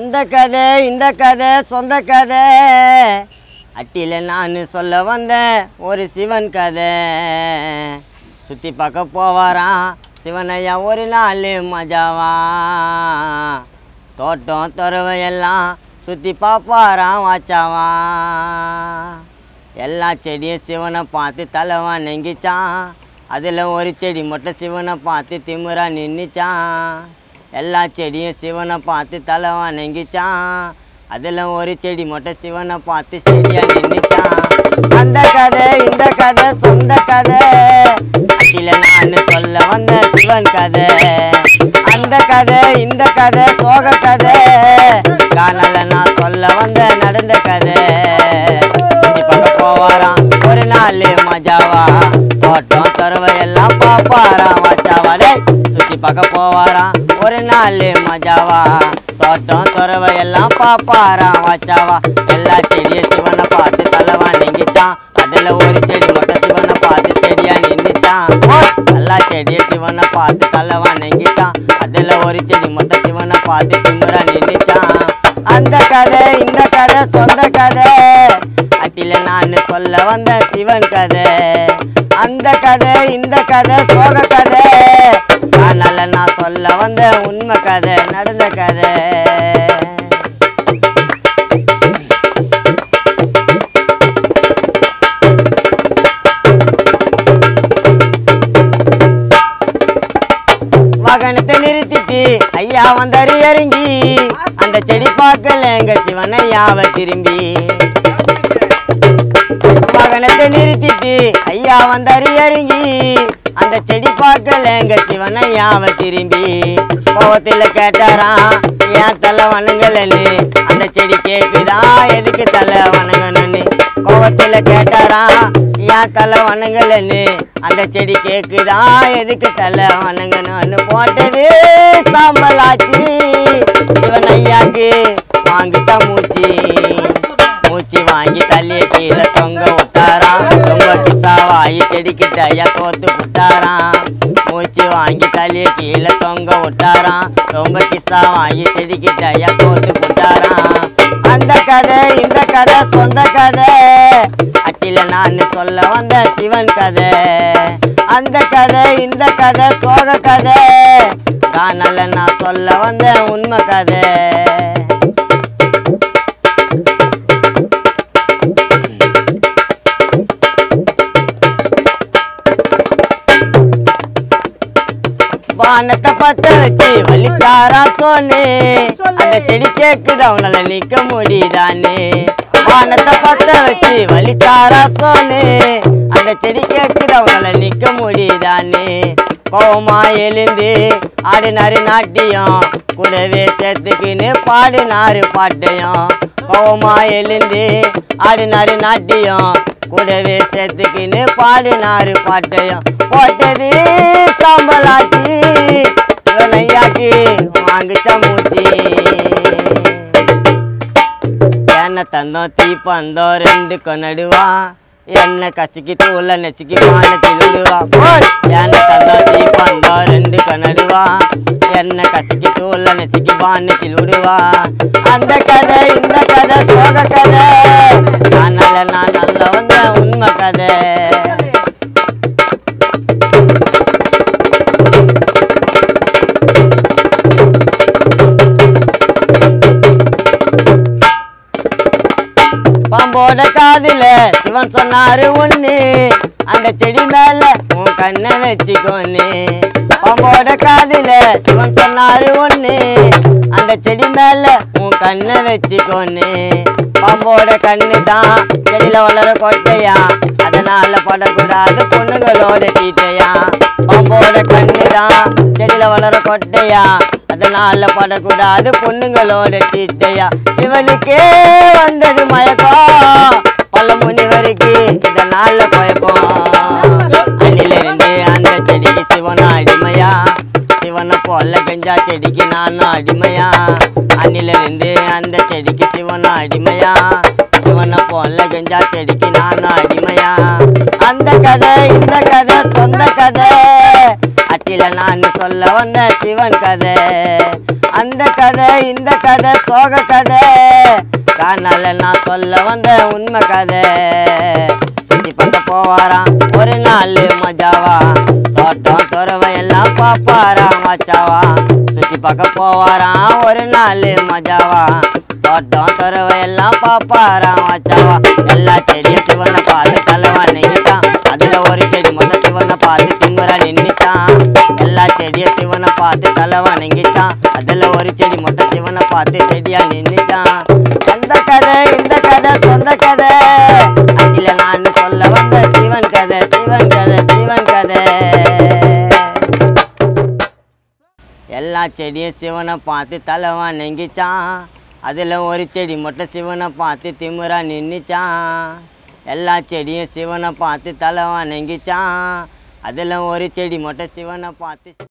அந்த கதை இந்த கதை சொந்த கதை அட்டியில் நான் சொல்ல வந்த ஒரு சிவன் கதை சுற்றி பார்க்க போவாராம் சிவனையா ஒரு நாள் மஜாவா தோட்டம் துறவை எல்லாம் சுற்றி பார்ப்பாராம் வாச்சாவா எல்லா செடியும் சிவனை பார்த்து தலை வணங்கிச்சான் அதில் ஒரு செடி மட்டும் சிவனை பார்த்து திமிரா நின்றுச்சான் எல்லா செடியும் சிவனை பார்த்து தலை வணங்கிச்சான் அதில் ஒரு செடி மட்டும் சிவனை பார்த்து ஸ்டெடியாக நின்றுச்சான் அந்த கதை இந்த கதை சொந்த கதை அச்சில நான் சொல்ல வந்த சிவன் கதை அந்த கதை இந்த கதை சோக கதை காணல நான் சொல்ல வந்த நடந்த கதை சுத்தி பார்க்க போவாராம் ஒரு நாள் மஜாவா தோட்டம் துறவை எல்லாம் பாப்பாராம் வச்சாவாடே சுத்தி பார்க்க போவாராம் ஒரு நாள் மஜாவா தோட்டம் துறவை எல்லாம் பாப்பாராம் வச்சாவா எல்லா செடியும் சிவனை பார்த்து தலை வணங்கிச்சான் அதுல ஒரு செடி மட்டும் சிவனை பார்த்து ஸ்டெடியா நின்றுச்சான் எல்லா செடியும் சிவனை பார்த்து தலை வணங்கிச்சான் அதுல ஒரு செடி மட்டும் சிவனை பார்த்து திமுறா நின்றுச்சான் அந்த கதை இந்த கதை சொந்த கதை அட்டில நான் சொல்ல வந்த சிவன் கதை அந்த கதை இந்த கதை சோக கதை அதனால நான் சொல்ல வந்த உண்மை கதை நடந்த கதை வாகனத்தை நிறுத்திட்டு ஐயா வந்தாரு இறங்கி அந்த செடி பார்க்கல எங்க சிவனையாவை திரும்பி வாகனத்தை நிறுத்திட்டு ஐயா வந்தாரு இறங்கி அந்த செடி பார்க்கல எங்க சிவனையாவை திரும்பி கோவத்துல கேட்டாராம் ஏன் தலை வணங்கலன்னு அந்த செடி கேக்குதா எதுக்கு தலை வணங்கணும்னு கோவத்துல கேட்டாராம் ஏன் தலை வணங்கலன்னு அந்த செடி கேக்குதா எதுக்கு தலை வணங்கணும்னு போட்டது சாம்பலாச்சு சிவன் ஐயாக்கு வாங்குச்சா மூச்சு மூச்சு வாங்கி தள்ளிய கீழே தொங்க விட்டாராம் ரொம்ப கிசாவாயி செடிக்கிட்ட ஐயா தோத்து விட்டாராம் மூச்சு வாங்கி தள்ளிய கீழே தொங்க விட்டாராம் ரொம்ப கிசா வாங்கி செடிக்கிட்ட ஐயா தோத்து விட்டாராம் அந்த கதை இந்த கதை சொந்த கதை அட்டில நான் சொல்ல வந்த சிவன் கதை அந்த கதை இந்த கதை சோக கதை காணல நான் சொல்ல வந்த உண்மை கதை வானத்தை பத்த வச்சு வலிச்சாரா சோனு அந்த செடி கேக்குது அவனால நிக்க முடியுதானே வானத்தை பத்த வச்சு வலிச்சாரா சோனு அந்த செடி கேக்குது அவனால நிக்க முடியுதானே கோவமா எழுந்து ஆடினாரு நாட்டியம் கூடவே சேர்த்துக்கின்னு பாடினாரு பாட்டையும் கோவமா எழுந்து ஆடினாரு நாட்டியம் கூடவே சேர்த்துக்கின்னு பாடினாரு பாட்டையும் போட்டது சாம்பலாட்டி இவனையாக்கு வாங்குச்சா மூச்சி என்ன தந்தோம் தீப்பந்தோம் ரெண்டு கொனடுவா என்ன கசிக்கி தூள நெச்சிக்கி வானத்தில் விடுவா போல் என்ன தந்தோம் தீப்பந்தோம் ரெண்டு கொனடுவா என்ன கசிக்கி தூள நெச்சிக்கி வானத்தில் விடுவா அந்த கதை இந்த கதை சோக கதை அதனால நான் நல்ல வந்த உண்மை கதை பாம்போட காதுல சிவன் சொன்னாரு ஒண்ணு அந்த செடி மேல உன் கண்ணை வச்சுக்கோன்னு பாம்போட காதுல சிவன் சொன்னாரு ஒண்ணு அந்த செடி மேல உன் கண்ணை வச்சுக்கோன்னு பாம்போட கண்ணு தான் செடியில வளர கொட்டையா அதனால படக்கூடாது பொண்ணுங்களோட தீட்டையா பாம்போட கண்ணு தான் செடியில வளர கொட்டையா அதனால படக்கூடாது பொண்ணுங்களோட தீட்டையா சிவனுக்கே வந்தது மயக்கம் பல முனிவருக்கு இதனால குழப்பம் அண்ணிலிருந்து அந்த செடிக்கு சிவனா அடிமையா சிவனை போல கஞ்சா செடிக்கு நானும் அடிமையா அண்ணிலிருந்து அந்த செடிக்கு சிவனா அடிமையா சிவனை போல கஞ்சா செடிக்கு நானும் அடிமையா அந்த கதை இந்த கதை சொந்த கதை அட்டில நான் சொல்ல வந்த சிவன் கதை அந்த இந்த கதை இந்த கதை சோக கதை காணால நான் சொல்ல வந்த உண்மை கதை சுத்தி பக்கம் போவாராம் ஒரு நாள் மஜாவா தோட்டம் துறவை எல்லாம் பாப்பாராம் மச்சாவா சுத்தி பக்கம் போவாராம் ஒரு நாள் மஜாவா தோட்டம் துறவை எல்லாம் பாப்பாராம் மச்சாவா எல்லா செடியும் சிவனை பார்த்து தலைவா நெங்கிட்டான் அதுல ஒரு செடி மட்டும் சிவனை பார்த்து திமுறா நின்னுட்டான் எல்லா செடியும் சிவனை பார்த்து தலை வணங்கிச்சான் அதுல ஒரு செடி மட்டும் சிவனை பார்த்து செடியா நின்னுச்சான் அந்த கதை இந்த கதை சொந்த கதை அதுல நான் சொல்ல வந்த சிவன் கதை சிவன் கதை சிவன் கதை எல்லா செடியும் சிவனை பார்த்து தலை வணங்கிச்சான் அதில் ஒரு செடி மட்டும் சிவனை பார்த்து திமுறா நின்னுச்சான் எல்லா செடியும் சிவனை பார்த்து தலை வணங்கிச்சான் அதில் ஒரு செடி மட்டும் சிவனை பார்த்து